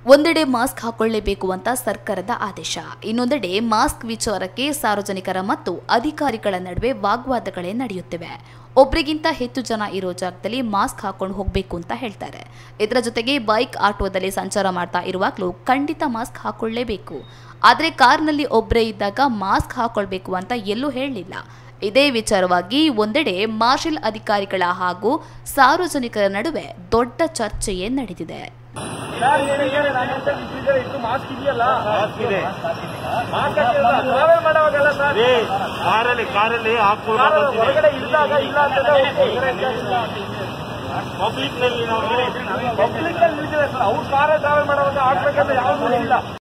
ಒಂದೆಡೆ ಮಾಸ್ಕ್ ಹಾಕೊಳ್ಳೇಬೇಕು ಅಂತ ಸರ್ಕಾರದ ಆದೇಶ ಇನ್ನೊಂದೆಡೆ ಮಾಸ್ಕ್ ವಿಚಾರಕ್ಕೆ ಸಾರ್ವಜನಿಕರ ಮತ್ತು ಅಧಿಕಾರಿಗಳ ನಡುವೆ ವಾಗ್ವಾದಗಳೇ ನಡೆಯುತ್ತಿವೆ ಒಬ್ರಿಗಿಂತ ಹೆಚ್ಚು ಜನ ಇರೋ ಜಾಗದಲ್ಲಿ ಮಾಸ್ಕ್ ಹಾಕೊಂಡು ಹೋಗಬೇಕು ಅಂತ ಹೇಳ್ತಾರೆ ಇದರ ಜೊತೆಗೆ ಬೈಕ್ ಆಟೋದಲ್ಲಿ ಸಂಚಾರ ಮಾಡ್ತಾ ಇರುವಾಗಲೂ ಖಂಡಿತ ಮಾಸ್ಕ್ ಹಾಕೊಳ್ಳೇಬೇಕು ಆದರೆ ಕಾರ್ನಲ್ಲಿ ಒಬ್ಬರೇ ಇದ್ದಾಗ ಮಾಸ್ಕ್ ಹಾಕೊಳ್ಬೇಕು ಅಂತ ಎಲ್ಲೂ ಹೇಳಲಿಲ್ಲ ಇದೇ ವಿಚಾರವಾಗಿ ಒಂದೆಡೆ ಮಾರ್ಷಲ್ ಅಧಿಕಾರಿಗಳ ಹಾಗೂ ಸಾರ್ವಜನಿಕರ ನಡುವೆ ದೊಡ್ಡ ಚರ್ಚೆಯೇ ನಡೆದಿದೆ ಯಾರು ಹೇಳಿ ಹೇಳಿ ನಾನು ಅಂತ ಇಟ್ಟಿದ್ದಾರೆ ಇಟ್ಟು ಮಾಸ್ಕ್ ಇದೆಯಲ್ಲ ಮಾಸ್ಕ್ ಇದೆ ಮಾಸ್ಕ್ ಹಾಕಿಲ್ಲ ಟ್ರಾವೆಲ್ ಮಾಡೋವಾಗೆಲ್ಲ ಸರ್ ಏ, ಕಾರಲ್ಲಿ ಕಾರಲ್ಲಿ ಹಾಕೊಳ್ಬೇಕು ಹೊರಗಡೆ ಇದ್ದಾಗ ಇಲ್ಲ ಅಂತಂದ್ರೆ ಪಬ್ಲಿಕ್ ನಲ್ಲಿ ನಾವು ಪಬ್ಲಿಕ್ ಅಲ್ಲಿ ನಿಲ್ಸಿದೆ ಸರ್ ಅವ್ರು ಕಾರಲ್ಲಿ ಟ್ರಾವೆಲ್ ಮಾಡುವಾಗ ಹಾಕ್ಬೇಕಂತ ಯಾವ್ದು ಇಲ್ಲ